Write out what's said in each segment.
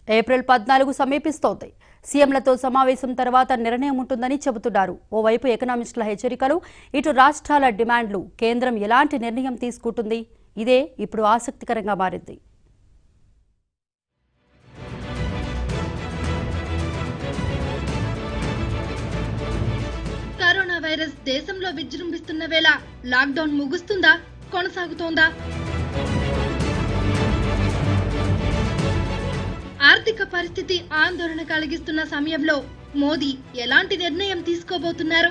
April పద్నాలుగు సమీపిస్తోంది సీఎంలతో సమావేశం తర్వాత నిర్ణయం ఉంటుందని చెబుతున్నారు ఓవైపు ఎకనామిస్టుల హెచ్చరికలు ఇటు రాష్ట్రాల డిమాండ్లు కేంద్రం ఎలాంటి నిర్ణయం తీసుకుంటుంది ఇదే ఇప్పుడు ఆసక్తికరంగా మారింది కరోనా వైరస్ దేశంలో విజృంభిస్తున్న వేళ లాక్డౌన్ ముగుస్తుందా కొనసాగుతోందా ఆర్థిక పరిస్థితి ఆందోళన కలిగిస్తున్న సమయంలో మోదీ ఎలాంటి నిర్ణయం తీసుకోబోతున్నారు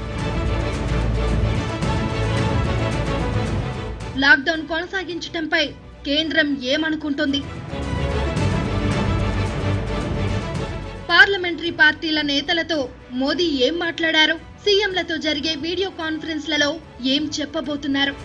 లాక్డౌన్ కొనసాగించటంపై కేంద్రం ఏమనుకుంటుంది పార్లమెంటరీ పార్టీల నేతలతో మోదీ ఏం మాట్లాడారు సీఎంలతో జరిగే వీడియో కాన్ఫరెన్స్లలో ఏం చెప్పబోతున్నారు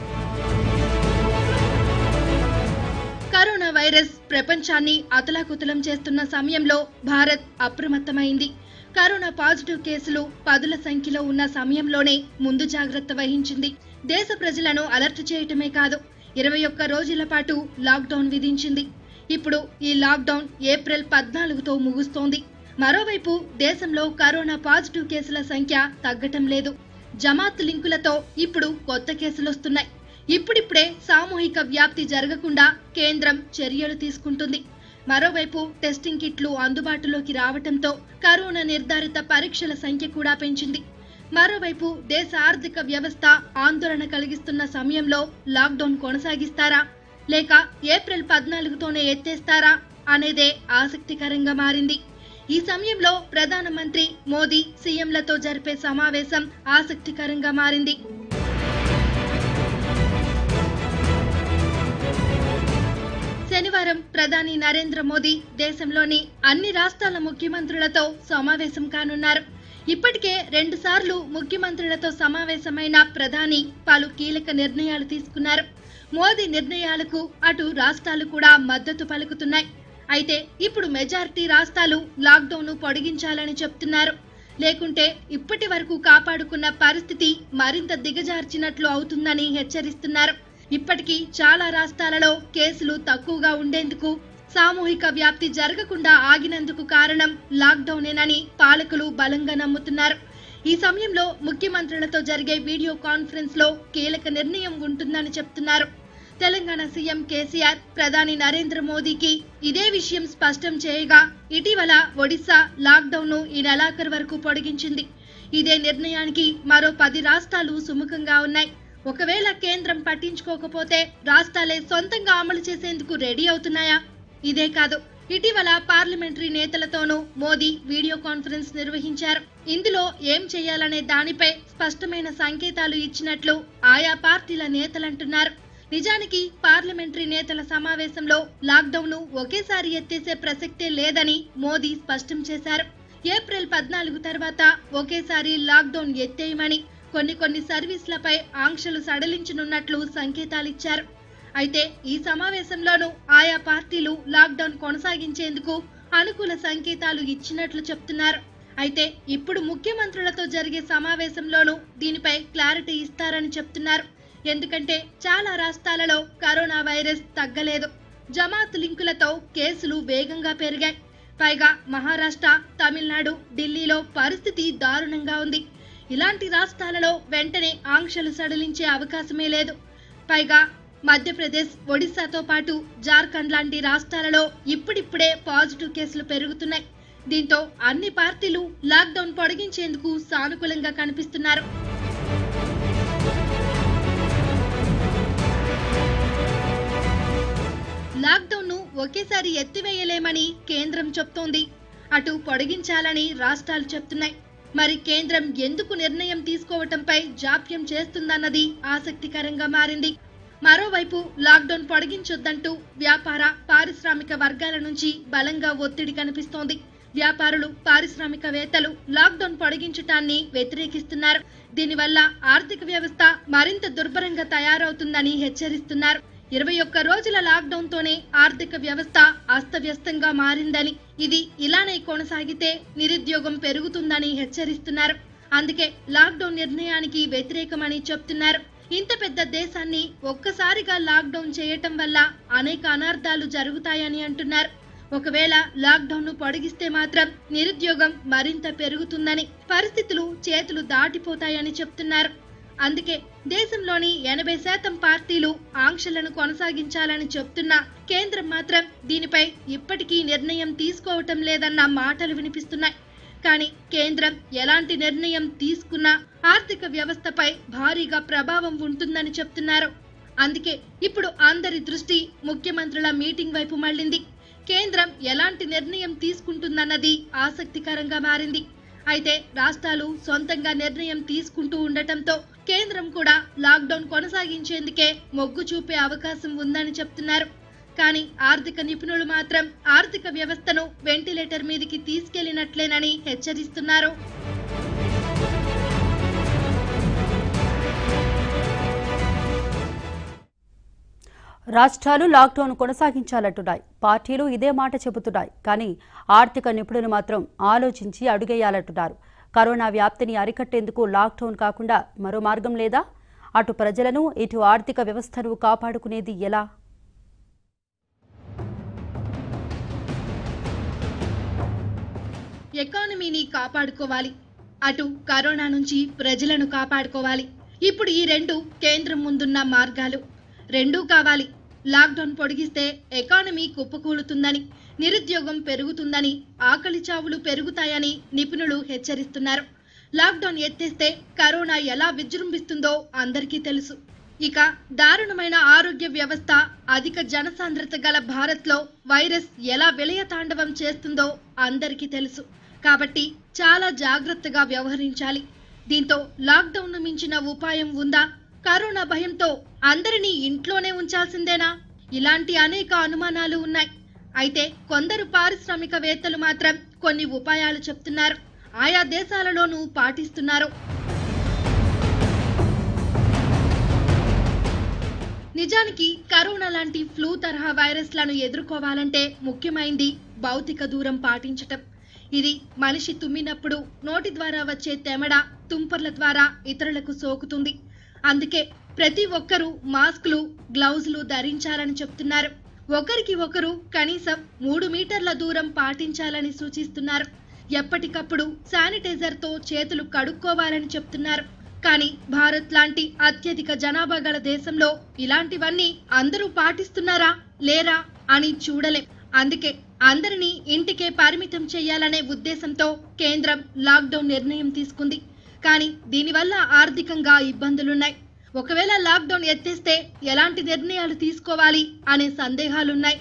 కరోనా వైరస్ ప్రపంచాన్ని అతలాకుతలం చేస్తున్న సమయంలో భారత్ అప్రమత్తమైంది కరోనా పాజిటివ్ కేసులు పదుల సంఖ్యలో ఉన్న సమయంలోనే ముందు జాగ్రత్త వహించింది దేశ ప్రజలను అలర్ట్ చేయటమే కాదు ఇరవై ఒక్క రోజుల పాటు లాక్డౌన్ విధించింది ఇప్పుడు ఈ లాక్డౌన్ ఏప్రిల్ పద్నాలుగుతో ముగుస్తోంది మరోవైపు దేశంలో కరోనా పాజిటివ్ కేసుల సంఖ్య తగ్గటం లేదు జమాత్ లింకులతో ఇప్పుడు కొత్త కేసులొస్తున్నాయి ఇప్పుడిప్పుడే సామూహిక వ్యాప్తి జరగకుండా కేంద్రం చర్యలు తీసుకుంటుంది మరోవైపు టెస్టింగ్ కిట్లు అందుబాటులోకి రావటంతో కరోనా నిర్ధారిత పరీక్షల సంఖ్య కూడా పెంచింది మరోవైపు దేశ ఆర్థిక వ్యవస్థ ఆందోళన కలిగిస్తున్న సమయంలో లాక్డౌన్ కొనసాగిస్తారా లేక ఏప్రిల్ పద్నాలుగుతోనే ఎత్తేస్తారా అనేదే ఆసక్తికరంగా మారింది ఈ సమయంలో ప్రధానమంత్రి మోదీ సీఎంలతో జరిపే సమావేశం ఆసక్తికరంగా మారింది శనివారం ప్రధాని నరేంద్ర మోదీ దేశంలోని అన్ని రాష్ట్రాల ముఖ్యమంత్రులతో సమావేశం కానున్నారు ఇప్పటికే రెండు సార్లు ముఖ్యమంత్రులతో సమావేశమైన ప్రధాని పలు కీలక నిర్ణయాలు తీసుకున్నారు మోదీ నిర్ణయాలకు అటు రాష్ట్రాలు కూడా మద్దతు పలుకుతున్నాయి అయితే ఇప్పుడు మెజారిటీ రాష్ట్రాలు లాక్డౌన్ పొడిగించాలని చెప్తున్నారు లేకుంటే ఇప్పటి వరకు కాపాడుకున్న పరిస్థితి మరింత దిగజార్చినట్లు అవుతుందని హెచ్చరిస్తున్నారు ఇప్పటికీ చాలా రాష్ట్రాలలో కేసులు తక్కువగా ఉండేందుకు సామూహిక వ్యాప్తి జరగకుండా ఆగినందుకు కారణం లాక్డౌనేనని పాలకులు బలంగా నమ్ముతున్నారు ఈ సమయంలో ముఖ్యమంత్రులతో జరిగే వీడియో కాన్ఫరెన్స్ లో కీలక నిర్ణయం ఉంటుందని చెప్తున్నారు తెలంగాణ సీఎం కేసీఆర్ ప్రధాని నరేంద్ర మోదీకి ఇదే విషయం స్పష్టం చేయగా ఇటీవల ఒడిశా లాక్డౌన్ ను ఈ నెలాఖరు వరకు పొడిగించింది ఇదే నిర్ణయానికి మరో పది రాష్ట్రాలు సుముఖంగా ఉన్నాయి ఒకవేళ కేంద్రం పట్టించుకోకపోతే రాష్ట్రాలే సొంతంగా అమలు చేసేందుకు రెడీ అవుతున్నాయా ఇదే కాదు ఇటీవల పార్లమెంటరీ నేతలతోనూ మోదీ వీడియో కాన్ఫరెన్స్ నిర్వహించారు ఇందులో ఏం చేయాలనే దానిపై స్పష్టమైన సంకేతాలు ఇచ్చినట్లు ఆయా పార్టీల నేతలంటున్నారు నిజానికి పార్లమెంటరీ నేతల సమావేశంలో లాక్డౌన్ ను ఒకేసారి ఎత్తేసే ప్రసక్తే లేదని మోదీ స్పష్టం చేశారు ఏప్రిల్ పద్నాలుగు తర్వాత ఒకేసారి లాక్డౌన్ ఎత్తేయమని కొన్ని కొన్ని సర్వీసులపై ఆంక్షలు సడలించనున్నట్లు సంకేతాలిచ్చారు అయితే ఈ సమావేశంలోనూ ఆయా పార్టీలు లాక్డౌన్ కొనసాగించేందుకు అనుకూల సంకేతాలు ఇచ్చినట్లు చెప్తున్నారు అయితే ఇప్పుడు ముఖ్యమంత్రులతో జరిగే సమావేశంలోనూ దీనిపై క్లారిటీ ఇస్తారని చెప్తున్నారు ఎందుకంటే చాలా రాష్ట్రాలలో కరోనా వైరస్ తగ్గలేదు జమాత్ లింకులతో కేసులు వేగంగా పెరిగాయి పైగా మహారాష్ట్ర తమిళనాడు ఢిల్లీలో పరిస్థితి దారుణంగా ఉంది ఇలాంటి రాష్ట్రాలలో వెంటనే ఆంక్షలు సడలించే అవకాశమే లేదు పైగా మధ్యప్రదేశ్ ఒడిశాతో పాటు జార్ఖండ్ లాంటి రాష్ట్రాలలో ఇప్పుడిప్పుడే పాజిటివ్ కేసులు పెరుగుతున్నాయి దీంతో అన్ని పార్టీలు లాక్డౌన్ పొడిగించేందుకు సానుకూలంగా కనిపిస్తున్నారు లాక్డౌన్ ను ఒకేసారి ఎత్తివేయలేమని కేంద్రం చెప్తోంది అటు పొడిగించాలని రాష్ట్రాలు చెప్తున్నాయి మరి కేంద్రం ఎందుకు నిర్ణయం తీసుకోవటంపై జాప్యం చేస్తుందన్నది ఆసక్తికరంగా మారింది మరోవైపు లాక్డౌన్ పొడిగించొద్దంటూ వ్యాపార పారిశ్రామిక వర్గాల నుంచి బలంగా ఒత్తిడి కనిపిస్తోంది వ్యాపారులు పారిశ్రామికవేత్తలు లాక్డౌన్ పొడిగించటాన్ని వ్యతిరేకిస్తున్నారు దీనివల్ల ఆర్థిక వ్యవస్థ మరింత దుర్భరంగా తయారవుతుందని హెచ్చరిస్తున్నారు ఇరవై ఒక్క రోజుల లాక్డౌన్ తోనే ఆర్థిక వ్యవస్థ అస్తవ్యస్తంగా మారిందని ఇది ఇలానే కొనసాగితే నిరుద్యోగం పెరుగుతుందని హెచ్చరిస్తున్నారు అందుకే లాక్డౌన్ నిర్ణయానికి వ్యతిరేకమని చెప్తున్నారు ఇంత పెద్ద దేశాన్ని ఒక్కసారిగా లాక్డౌన్ చేయటం వల్ల అనేక అనర్థాలు జరుగుతాయని అంటున్నారు ఒకవేళ లాక్డౌన్ ను పొడిగిస్తే మాత్రం నిరుద్యోగం మరింత పెరుగుతుందని పరిస్థితులు చేతులు దాటిపోతాయని చెప్తున్నారు అందుకే దేశంలోని ఎనభై శాతం పార్టీలు ఆంక్షలను కొనసాగించాలని చెప్తున్నా కేంద్రం మాత్రం దీనిపై ఇప్పటికీ నిర్ణయం తీసుకోవటం లేదన్న మాటలు వినిపిస్తున్నాయి కానీ కేంద్రం ఎలాంటి నిర్ణయం తీసుకున్నా ఆర్థిక వ్యవస్థపై భారీగా ప్రభావం ఉంటుందని చెప్తున్నారు అందుకే ఇప్పుడు అందరి దృష్టి ముఖ్యమంత్రుల మీటింగ్ వైపు మళ్ళింది కేంద్రం ఎలాంటి నిర్ణయం తీసుకుంటుందన్నది ఆసక్తికరంగా మారింది అయితే రాష్ట్రాలు సొంతంగా నిర్ణయం తీసుకుంటూ ఉండటంతో కేంద్రం కూడా లాక్డౌన్ కొనసాగించేందుకే మొగ్గు చూపే అవకాశం ఉందని చెప్తున్నారు కానీ ఆర్థిక నిపుణులు మాత్రం ఆర్థిక వ్యవస్థను వెంటిలేటర్ మీదికి తీసుకెళ్లినట్లేనని హెచ్చరిస్తున్నారు రాష్ట్రాలు లాక్డౌన్ కొనసాగించాలంటున్నాయి పార్టీలు ఇదే మాట చెబుతున్నాయి కానీ ఆర్థిక నిపుణులు మాత్రం ఆలోచించి అడుగేయాలంటున్నారు కరోనా వ్యాప్తిని అరికట్టేందుకు లాక్డౌన్ కాకుండా మరో మార్గం లేదా అటు ప్రజలను ఇటు ఆర్థిక వ్యవస్థను కాపాడుకునేది ఎలా ఎకానమీని కాపాడుకోవాలి అటు కరోనా నుంచి ప్రజలను కాపాడుకోవాలి ఇప్పుడు ఈ రెండు కేంద్రం ముందున్న మార్గాలు రెండూ కావాలి లాక్డౌన్ పొడిగిస్తే ఎకానమీ కుప్పకూలుతుందని నిరుద్యోగం పెరుగుతుందని ఆకలి చావులు పెరుగుతాయని నిపుణులు హెచ్చరిస్తున్నారు లాక్డౌన్ ఎత్తేస్తే కరోనా ఎలా విజృంభిస్తుందో అందరికీ తెలుసు ఇక దారుణమైన ఆరోగ్య వ్యవస్థ అధిక జనసాంద్రత గల భారత్లో వైరస్ ఎలా విలయ తాండవం చేస్తుందో అందరికీ తెలుసు కాబట్టి చాలా జాగ్రత్తగా వ్యవహరించాలి దీంతో లాక్డౌన్ ను మించిన ఉపాయం ఉందా కరోనా భయంతో అందరినీ ఇంట్లోనే ఉంచాల్సిందేనా ఇలాంటి అనేక అనుమానాలు ఉన్నాయి అయితే కొందరు పారిశ్రామికవేత్తలు మాత్రం కొన్ని ఉపాయాలు చెప్తున్నారు ఆయా దేశాలలోనూ పాటిస్తున్నారు నిజానికి కరోనా లాంటి ఫ్లూ తరహా వైరస్లను ఎదుర్కోవాలంటే ముఖ్యమైంది భౌతిక దూరం పాటించటం ఇది మనిషి తుమ్మినప్పుడు నోటి ద్వారా వచ్చే తెమడ తుంపర్ల ద్వారా ఇతరులకు సోకుతుంది అందుకే ప్రతి ఒక్కరూ మాస్కులు గ్లౌజులు ధరించాలని చెప్తున్నారు ఒకరికి ఒకరు కనీసం మూడు మీటర్ల దూరం పాటించాలని సూచిస్తున్నారు ఎప్పటికప్పుడు శానిటైజర్ తో చేతులు కడుక్కోవాలని చెప్తున్నారు కానీ భారత్ లాంటి అత్యధిక జనాభా గల దేశంలో ఇలాంటివన్నీ అందరూ పాటిస్తున్నారా లేరా అని చూడలేం అందుకే అందరినీ ఇంటికే పరిమితం చేయాలనే ఉద్దేశంతో కేంద్రం లాక్డౌన్ నిర్ణయం తీసుకుంది కానీ దీనివల్ల ఆర్థికంగా ఇబ్బందులున్నాయి ఒకవేళ లాక్డౌన్ ఎత్తేస్తే ఎలాంటి నిర్ణయాలు తీసుకోవాలి అనే సందేహాలున్నాయి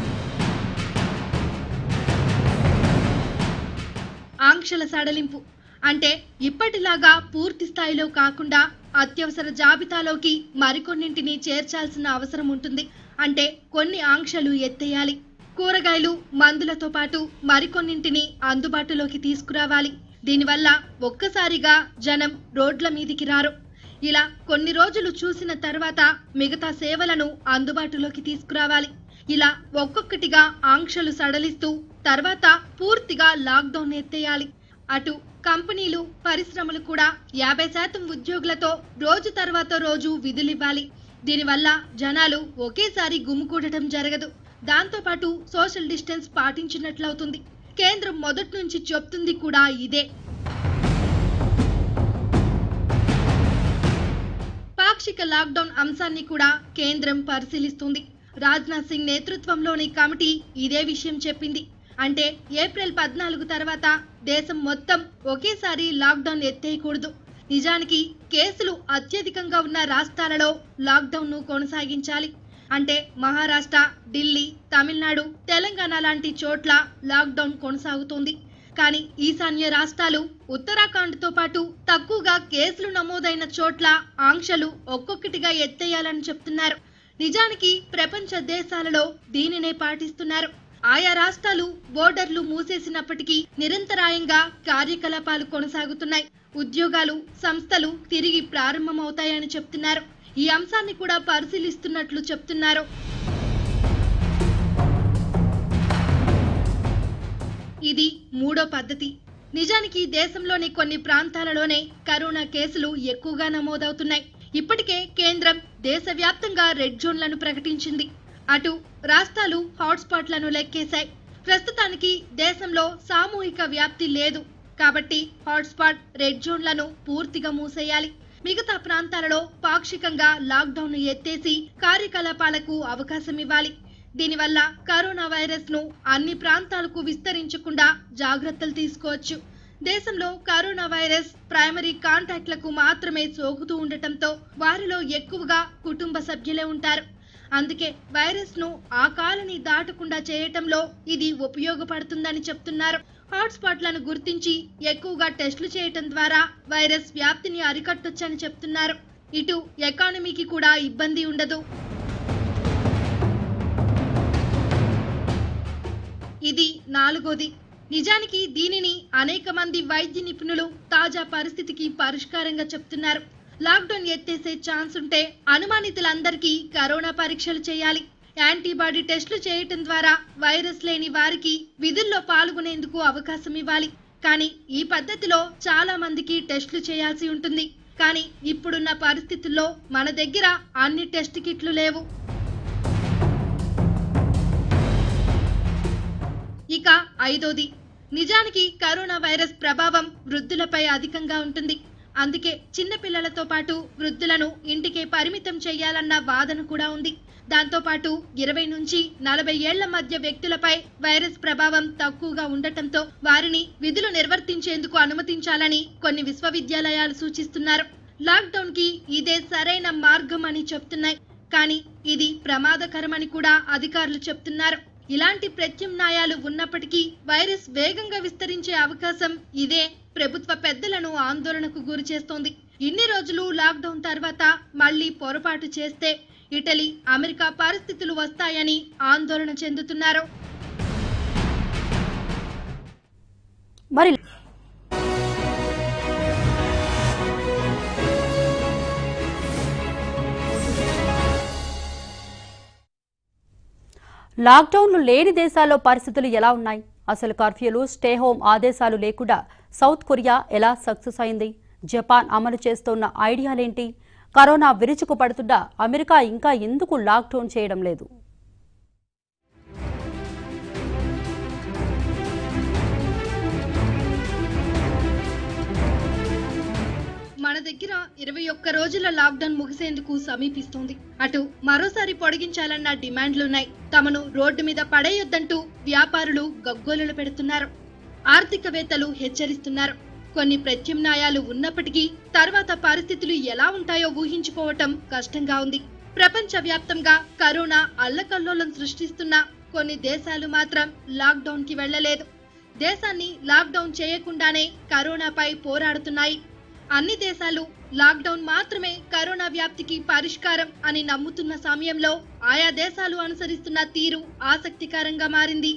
ఆంక్షల సడలింపు అంటే ఇప్పటిలాగా పూర్తి స్థాయిలో కాకుండా అత్యవసర జాబితాలోకి మరికొన్నింటిని చేర్చాల్సిన అవసరం ఉంటుంది అంటే కొన్ని ఆంక్షలు ఎత్తేయాలి కూరగాయలు మందులతో పాటు మరికొన్నింటిని అందుబాటులోకి తీసుకురావాలి దీనివల్ల ఒక్కసారిగా జనం రోడ్ల మీదికి రారు ఇలా కొన్ని రోజులు చూసిన తర్వాత మిగతా సేవలను అందుబాటులోకి తీసుకురావాలి ఇలా ఒక్కొక్కటిగా ఆంక్షలు సడలిస్తూ తర్వాత పూర్తిగా లాక్డౌన్ ఎత్తేయాలి అటు కంపెనీలు పరిశ్రమలు కూడా యాభై శాతం ఉద్యోగులతో రోజు తర్వాత రోజు విధులివ్వాలి దీనివల్ల జనాలు ఒకేసారి గుమికూడటం జరగదు దాంతోపాటు సోషల్ డిస్టెన్స్ పాటించినట్లవుతుంది కేంద్రం మొదటి నుంచి చెప్తుంది కూడా ఇదే పాక్షిక లాక్డౌన్ అంశాన్ని కూడా కేంద్రం పరిశీలిస్తుంది రాజ్నాథ్ సింగ్ నేతృత్వంలోని కమిటీ ఇదే విషయం చెప్పింది అంటే ఏప్రిల్ పద్నాలుగు తర్వాత దేశం మొత్తం ఒకేసారి లాక్డౌన్ ఎత్తేయకూడదు నిజానికి కేసులు అత్యధికంగా ఉన్న రాష్ట్రాలలో లాక్డౌన్ ను కొనసాగించాలి అంటే మహారాష్ట్ర ఢిల్లీ తమిళనాడు తెలంగాణ లాంటి చోట్ల లాక్డౌన్ కొనసాగుతోంది కానీ ఈశాన్య రాష్ట్రాలు ఉత్తరాఖండ్ తో పాటు తక్కువగా కేసులు నమోదైన చోట్ల ఆంక్షలు ఒక్కొక్కటిగా ఎత్తేయాలని చెప్తున్నారు నిజానికి ప్రపంచ దేశాలలో దీనినే పాటిస్తున్నారు ఆయా రాష్ట్రాలు బోర్డర్లు మూసేసినప్పటికీ నిరంతరాయంగా కార్యకలాపాలు కొనసాగుతున్నాయి ఉద్యోగాలు సంస్థలు తిరిగి ప్రారంభమవుతాయని చెప్తున్నారు ఈ అంశాన్ని కూడా పరిశీలిస్తున్నట్లు చెప్తున్నారు ఇది మూడో పద్ధతి నిజానికి దేశంలోని కొన్ని ప్రాంతాలలోనే కరోనా కేసులు ఎక్కువగా నమోదవుతున్నాయి ఇప్పటికే కేంద్రం దేశవ్యాప్తంగా రెడ్ జోన్లను ప్రకటించింది అటు రాష్ట్రాలు హాట్స్పాట్లను లెక్కేశాయి ప్రస్తుతానికి దేశంలో సామూహిక వ్యాప్తి లేదు కాబట్టి హాట్స్పాట్ రెడ్ జోన్లను పూర్తిగా మూసేయాలి మిగతా ప్రాంతాలలో పాక్షికంగా లాక్డౌన్ ఎత్తేసి కార్యకలాపాలకు అవకాశం ఇవ్వాలి దీనివల్ల కరోనా వైరస్ ను అన్ని ప్రాంతాలకు విస్తరించకుండా జాగ్రత్తలు తీసుకోవచ్చు దేశంలో కరోనా వైరస్ ప్రైమరీ కాంటాక్ట్లకు మాత్రమే సోకుతూ ఉండటంతో వారిలో ఎక్కువగా కుటుంబ సభ్యులే ఉంటారు అందుకే వైరస్ ను ఆ కాలని దాటకుండా చేయటంలో ఇది ఉపయోగపడుతుందని చెప్తున్నారు హాట్స్పాట్లను గుర్తించి ఎక్కువగా టెస్టులు చేయటం ద్వారా వైరస్ వ్యాప్తిని అరికట్టొచ్చని చెప్తున్నారు ఇటు ఎకానమీకి కూడా ఇబ్బంది ఉండదు ఇది నాలుగోది నిజానికి దీనిని అనేక మంది వైద్య నిపుణులు తాజా పరిస్థితికి పరిష్కారంగా చెప్తున్నారు లాక్డౌన్ ఎత్తేసే ఛాన్స్ ఉంటే అనుమానితులందరికీ కరోనా పరీక్షలు చేయాలి యాంటీబాడీ టెస్టులు చేయటం ద్వారా వైరస్ లేని వారికి విధుల్లో పాల్గొనేందుకు అవకాశం ఇవ్వాలి కానీ ఈ పద్ధతిలో చాలా మందికి టెస్టులు చేయాల్సి ఉంటుంది కానీ ఇప్పుడున్న పరిస్థితుల్లో మన దగ్గర అన్ని టెస్ట్ కిట్లు లేవు ఇక ఐదోది నిజానికి కరోనా వైరస్ ప్రభావం వృద్ధులపై అధికంగా ఉంటుంది అందుకే చిన్నపిల్లలతో పాటు వృద్ధులను ఇంటికే పరిమితం చేయాలన్న వాదన కూడా ఉంది దాంతో పాటు ఇరవై నుంచి నలభై ఏళ్ల మధ్య వ్యక్తులపై వైరస్ ప్రభావం తక్కువగా ఉండటంతో వారిని విధులు నిర్వర్తించేందుకు అనుమతించాలని కొన్ని విశ్వవిద్యాలయాలు సూచిస్తున్నారు లాక్డౌన్ కి ఇదే సరైన మార్గం అని చెప్తున్నాయి కానీ ఇది ప్రమాదకరమని కూడా అధికారులు చెప్తున్నారు ఇలాంటి ప్రత్యామ్నాయాలు ఉన్నప్పటికీ వైరస్ వేగంగా విస్తరించే అవకాశం ఇదే ప్రభుత్వ పెద్దలను ఆందోళనకు గురి చేస్తోంది ఇన్ని రోజులు లాక్డౌన్ తర్వాత మళ్లీ పొరపాటు చేస్తే ఇటలీ అమెరికా పరిస్థితులు వస్తాయని ఆందోళన చెందుతున్నారు మరి లాక్డౌన్లు లేని దేశాల్లో పరిస్థితులు ఎలా ఉన్నాయి అసలు కర్ఫ్యూలు స్టే హోమ్ ఆదేశాలు లేకుండా సౌత్ కొరియా ఎలా సక్సెస్ అయింది జపాన్ అమలు చేస్తున్న ఐడియాలేంటి కరోనా విరుచుకు పడుతున్న అమెరికా ఇంకా ఎందుకు లాక్డౌన్ చేయడం లేదు మన దగ్గర ఇరవై ఒక్క రోజుల లాక్డౌన్ ముగిసేందుకు సమీపిస్తోంది అటు మరోసారి పొడిగించాలన్న డిమాండ్లున్నాయి తమను రోడ్డు మీద పడేయొద్దంటూ వ్యాపారులు గగ్గోలులు పెడుతున్నారు ఆర్థికవేత్తలు హెచ్చరిస్తున్నారు కొన్ని ప్రత్యామ్నాయాలు ఉన్నప్పటికీ తర్వాత పరిస్థితులు ఎలా ఉంటాయో ఊహించుకోవటం కష్టంగా ఉంది ప్రపంచ వ్యాప్తంగా కరోనా అల్లకల్లోలం సృష్టిస్తున్న కొన్ని దేశాలు మాత్రం లాక్డౌన్ కి వెళ్లలేదు దేశాన్ని లాక్డౌన్ చేయకుండానే కరోనాపై పోరాడుతున్నాయి అన్ని దేశాలు లాక్డౌన్ మాత్రమే కరోనా వ్యాప్తికి పరిష్కారం అని నమ్ముతున్న సమయంలో ఆయా దేశాలు అనుసరిస్తున్న తీరు ఆసక్తికరంగా మారింది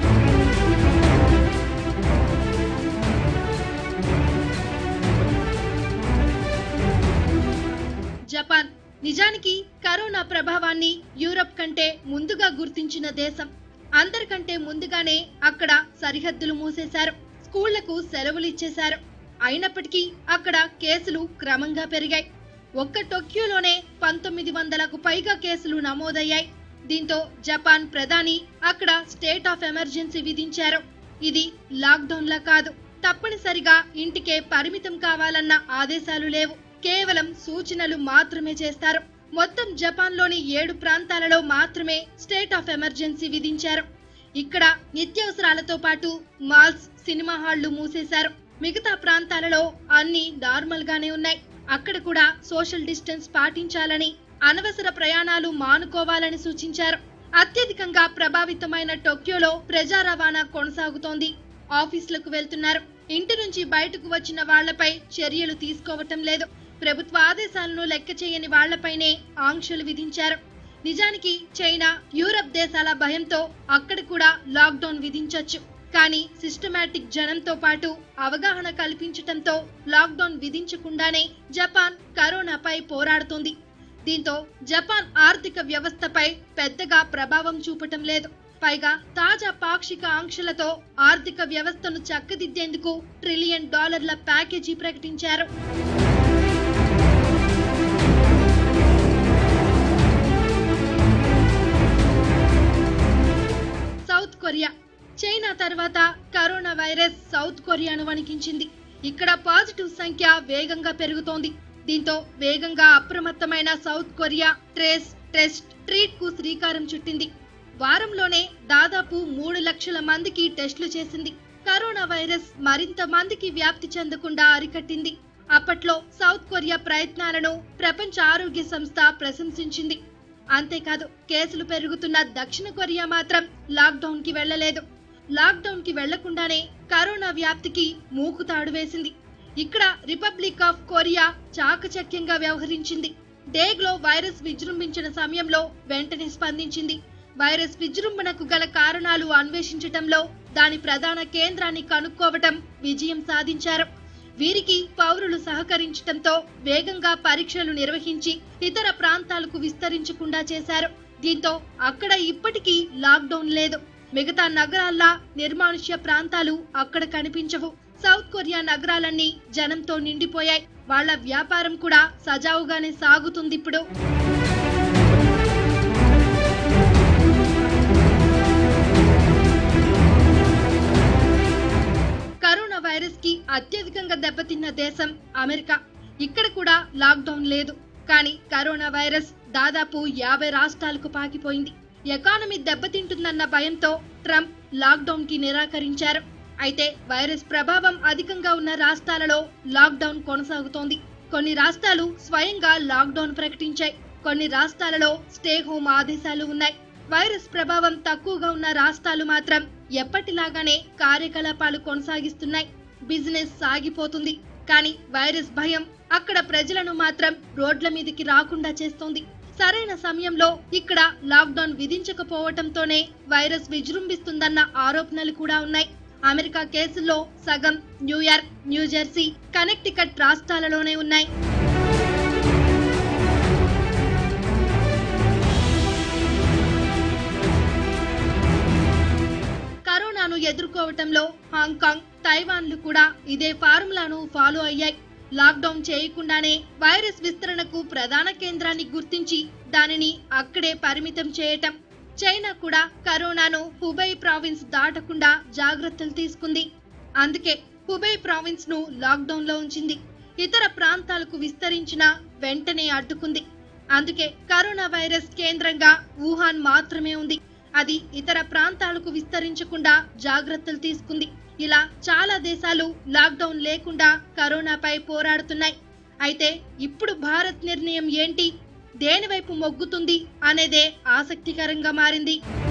జపాన్ నిజానికి కరోనా ప్రభావాన్ని యూరప్ కంటే ముందుగా గుర్తించిన దేశం అందరికంటే ముందుగానే అక్కడ సరిహద్దులు మూసేశారు స్కూళ్లకు సెలవులు ఇచ్చేశారు అయినప్పటికీ అక్కడ కేసులు క్రమంగా పెరిగాయి ఒక్క టోక్యోలోనే పంతొమ్మిది వందలకు పైగా కేసులు నమోదయ్యాయి దీంతో జపాన్ ప్రధాని అక్కడ స్టేట్ ఆఫ్ ఎమర్జెన్సీ విధించారు ఇది లాక్డౌన్ లా కాదు తప్పనిసరిగా ఇంటికే పరిమితం కావాలన్న ఆదేశాలు లేవు కేవలం సూచనలు మాత్రమే చేస్తారు మొత్తం జపాన్లోని ఏడు ప్రాంతాలలో మాత్రమే స్టేట్ ఆఫ్ ఎమర్జెన్సీ విధించారు ఇక్కడ నిత్యావసరాలతో పాటు మాల్స్ సినిమా హాళ్లు మూసేశారు మిగతా ప్రాంతాలలో అన్ని నార్మల్ గానే ఉన్నాయి అక్కడ కూడా సోషల్ డిస్టెన్స్ పాటించాలని అనవసర ప్రయాణాలు మానుకోవాలని సూచించారు అత్యధికంగా ప్రభావితమైన టోక్యోలో ప్రజా రవాణా కొనసాగుతోంది ఆఫీసులకు వెళ్తున్నారు ఇంటి నుంచి బయటకు వచ్చిన వాళ్లపై చర్యలు తీసుకోవటం లేదు ప్రభుత్వ ఆదేశాలను లెక్క చేయని వాళ్లపైనే ఆంక్షలు విధించారు నిజానికి చైనా యూరప్ దేశాల భయంతో అక్కడ కూడా లాక్డౌన్ విధించొచ్చు కానీ సిస్టమాటిక్ జనంతో పాటు అవగాహన కల్పించటంతో లాక్డౌన్ విధించకుండానే జపాన్ కరోనాపై పోరాడుతోంది దీంతో జపాన్ ఆర్థిక వ్యవస్థపై పెద్దగా ప్రభావం చూపటం లేదు పైగా తాజా పాక్షిక ఆంక్షలతో ఆర్థిక వ్యవస్థను చక్కదిద్దేందుకు ట్రిలియన్ డాలర్ల ప్యాకేజీ ప్రకటించారు సౌత్ కొరియా చైనా తర్వాత కరోనా వైరస్ సౌత్ కొరియాను వణికించింది ఇక్కడ పాజిటివ్ సంఖ్య వేగంగా పెరుగుతోంది దీంతో వేగంగా అప్రమత్తమైన South Korea trace test treat కు శ్రీకారం చుట్టింది వారంలోనే దాదాపు మూడు లక్షల మందికి టెస్టులు చేసింది కరోనా వైరస్ మరింత మందికి వ్యాప్తి చెందకుండా అరికట్టింది అప్పట్లో సౌత్ కొరియా ప్రయత్నాలను ప్రపంచ ఆరోగ్య సంస్థ ప్రశంసించింది అంతేకాదు కేసులు పెరుగుతున్న దక్షిణ కొరియా మాత్రం లాక్డౌన్ కి వెళ్లలేదు లాక్డౌన్ కి వెళ్లకుండానే కరోనా వ్యాప్తికి మూకుతాడు వేసింది ఇక్కడ రిపబ్లిక్ ఆఫ్ కొరియా చాకచక్యంగా వ్యవహరించింది డేగ్లో వైరస్ విజృంభించిన సమయంలో వెంటనే స్పందించింది వైరస్ విజృంభణకు గల కారణాలు అన్వేషించటంలో దాని ప్రధాన కేంద్రాన్ని కనుక్కోవటం విజయం సాధించారు వీరికి పౌరులు సహకరించటంతో వేగంగా పరీక్షలు నిర్వహించి ఇతర ప్రాంతాలకు విస్తరించకుండా చేశారు దీంతో అక్కడ ఇప్పటికీ లాక్డౌన్ లేదు మిగతా నగరాల్లా నిర్మానుష్య ప్రాంతాలు అక్కడ కనిపించవు సౌత్ కొరియా నగరాలన్నీ జనంతో నిండిపోయాయి వాళ్ళ వ్యాపారం కూడా సజావుగానే సాగుతుంది ఇప్పుడు కరోనా వైరస్ కి అత్యధికంగా దెబ్బతిన్న దేశం అమెరికా ఇక్కడ కూడా లాక్డౌన్ లేదు కానీ కరోనా వైరస్ దాదాపు యాభై రాష్ట్రాలకు పాకిపోయింది ఎకానమీ దెబ్బతింటుందన్న భయంతో ట్రంప్ లాక్డౌన్ కి నిరాకరించారు అయితే వైరస్ ప్రభావం అధికంగా ఉన్న రాష్ట్రాలలో లాక్డౌన్ కొనసాగుతోంది కొన్ని రాష్ట్రాలు స్వయంగా లాక్డౌన్ ప్రకటించాయి కొన్ని రాష్ట్రాలలో స్టే హోమ్ ఆదేశాలు ఉన్నాయి వైరస్ ప్రభావం తక్కువగా ఉన్న రాష్ట్రాలు మాత్రం ఎప్పటిలాగానే కార్యకలాపాలు కొనసాగిస్తున్నాయి బిజినెస్ సాగిపోతుంది కానీ వైరస్ భయం అక్కడ ప్రజలను మాత్రం రోడ్ల మీదకి రాకుండా చేస్తోంది సరైన సమయంలో ఇక్కడ లాక్డౌన్ విధించకపోవటంతోనే వైరస్ విజృంభిస్తుందన్న ఆరోపణలు కూడా ఉన్నాయి అమెరికా కేసుల్లో సగం న్యూయార్క్ న్యూజెర్సీ కనెక్టికట్ రాష్ట్రాలలోనే ఉన్నాయి కరోనాను ఎదుర్కోవటంలో హాంకాంగ్ తైవాన్లు కూడా ఇదే ఫార్ములాను ఫాలో అయ్యాయి లాక్డౌన్ చేయకుండానే వైరస్ విస్తరణకు ప్రధాన కేంద్రాన్ని గుర్తించి దానిని అక్కడే పరిమితం చేయటం చైనా కూడా కరోనాను హుబై ప్రావిన్స్ దాటకుండా జాగ్రత్తలు తీసుకుంది అందుకే హుబై ప్రావిన్స్ ను లాక్డౌన్ లో ఉంచింది ఇతర ప్రాంతాలకు విస్తరించిన వెంటనే అడ్డుకుంది అందుకే కరోనా వైరస్ కేంద్రంగా వుహాన్ మాత్రమే ఉంది అది ఇతర ప్రాంతాలకు విస్తరించకుండా జాగ్రత్తలు తీసుకుంది ఇలా చాలా దేశాలు లాక్డౌన్ లేకుండా కరోనాపై పోరాడుతున్నాయి అయితే ఇప్పుడు భారత్ నిర్ణయం ఏంటి దేనివైపు మొగ్గుతుంది అనేదే ఆసక్తికరంగా మారింది